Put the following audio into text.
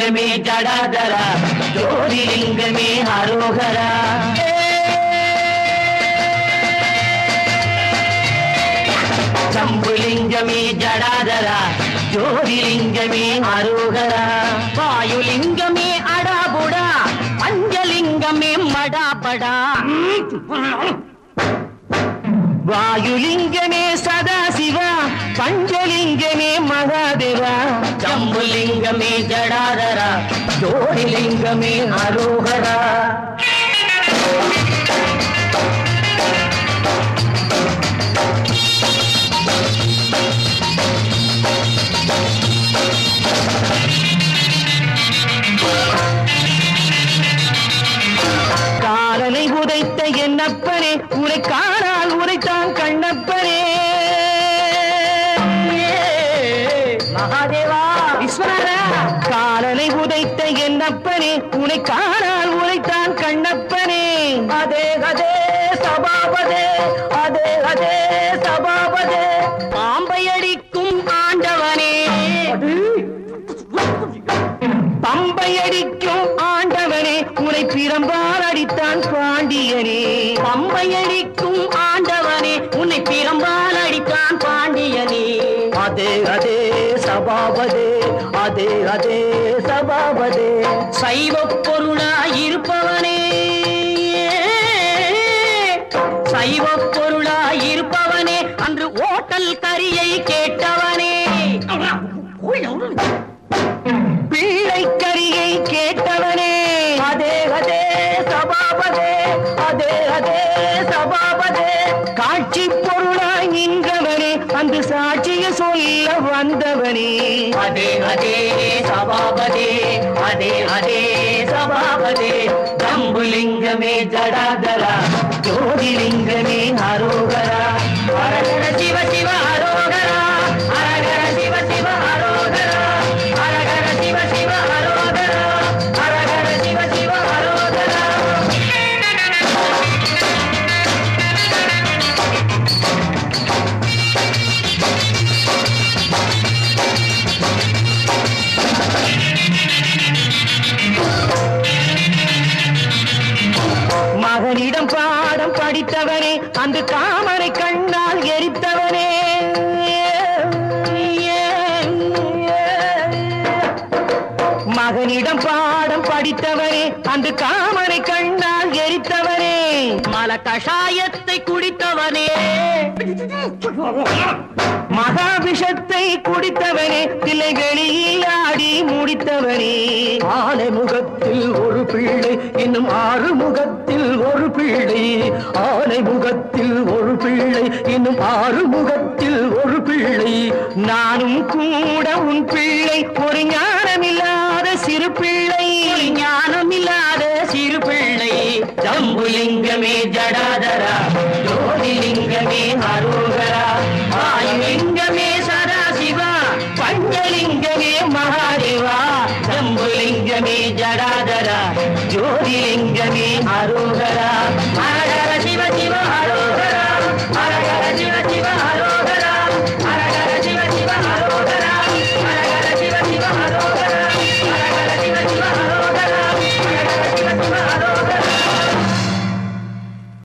ஜம்புலிங்கமே ஜடாதரா ஜோதிலிங்கமே அரோகரா ஜம்புலிங்கமே ஜடாதரா ஜோதிலிங்கமே அரோகரா வாயுலிங்கமே அடாபுடா பஞ்சலிங்கமே மடாபடா வாயுலிங்கமே சதாசிவா பஞ்சலிங்கமே மகாதேவா ஜம்புலிங்கமே ஜடாதரா ஜோதிலிங்கமே அரோகரா காலனை உதைத்த என்னப்பனே உரை காணால் உரைத்தான் கண்ணப்பனே மகாதேவா விஸ்வநாதா காலனை உதைத்த என்னப்பனே உனை காணால் உரைத்தான் கண்ணப்பனே அதே அதே சபாபதே அதே அதே சபாபதே பாம்பை அடிக்கும் ஆண்டவனே பம்பை அடிக்கும் ஆண்டவனே உனை பிரம்பால் அடித்தான் பாண்டியனே பம்பை அடிக்கும் ஆண்டவனே உன்னை பிரம்பால் அடித்தான் பாண்டியனே அதே அதே சபாபதே அதே அதே சபாபதே சைவ பொருளாய் இருப்பவனே சைவ பொருளாய் இருப்பவனே அன்று ஓட்டல் கரியை கேட்டவனே பிள்ளை கரியை கேட்டவனே அதே அதே சபாபதே அதே அதே சபாபதே காட்சி பொருளாய் நின்றவனே அந்த சாட்சிய சொல்ல வந்தவனே அதே அதே சபாபதே அதே அதே சபாபதே ஜம்புலிங்கமே ஜடாதரா ஜோதிலிங்கமே அரோகரா அரகர சிவ சிவ அரோகரா அரகர சிவ சிவ அரோகரா அரகர சிவ சிவ அரோகரா அரகர சிவ சிவ அரோகரா மகனிடம் பாடம் படித்தவனே அந்த காமனை கண்ணால் எரித்தவனே மகனிடம் பாடம் படித்தவனே அந்த காமனை கண்ணால் எரித்தவனே மல கஷாயத்தை குடித்தவனே மகாபிஷத்தை குடித்தவனே தில்லை வெளியில் ஆடி முடித்தவனே ஆலை முகத்தில் ஒரு பிள்ளை இன்னும் ஆறு முகத்தில் ஒரு பிள்ளை ஆலை முகத்தில் ஒரு பிள்ளை இன்னும் ஆறு முகத்தில் ஒரு பிள்ளை நானும் கூட உன் பிள்ளை ஒரு ஞானமில்லாத சிறு பிள்ளை ஞானமில்லாத சிறு பிள்ளை ஜம்புலிங்கமே ஜடாதரா ஜோதிலிங்கமே அரோகரா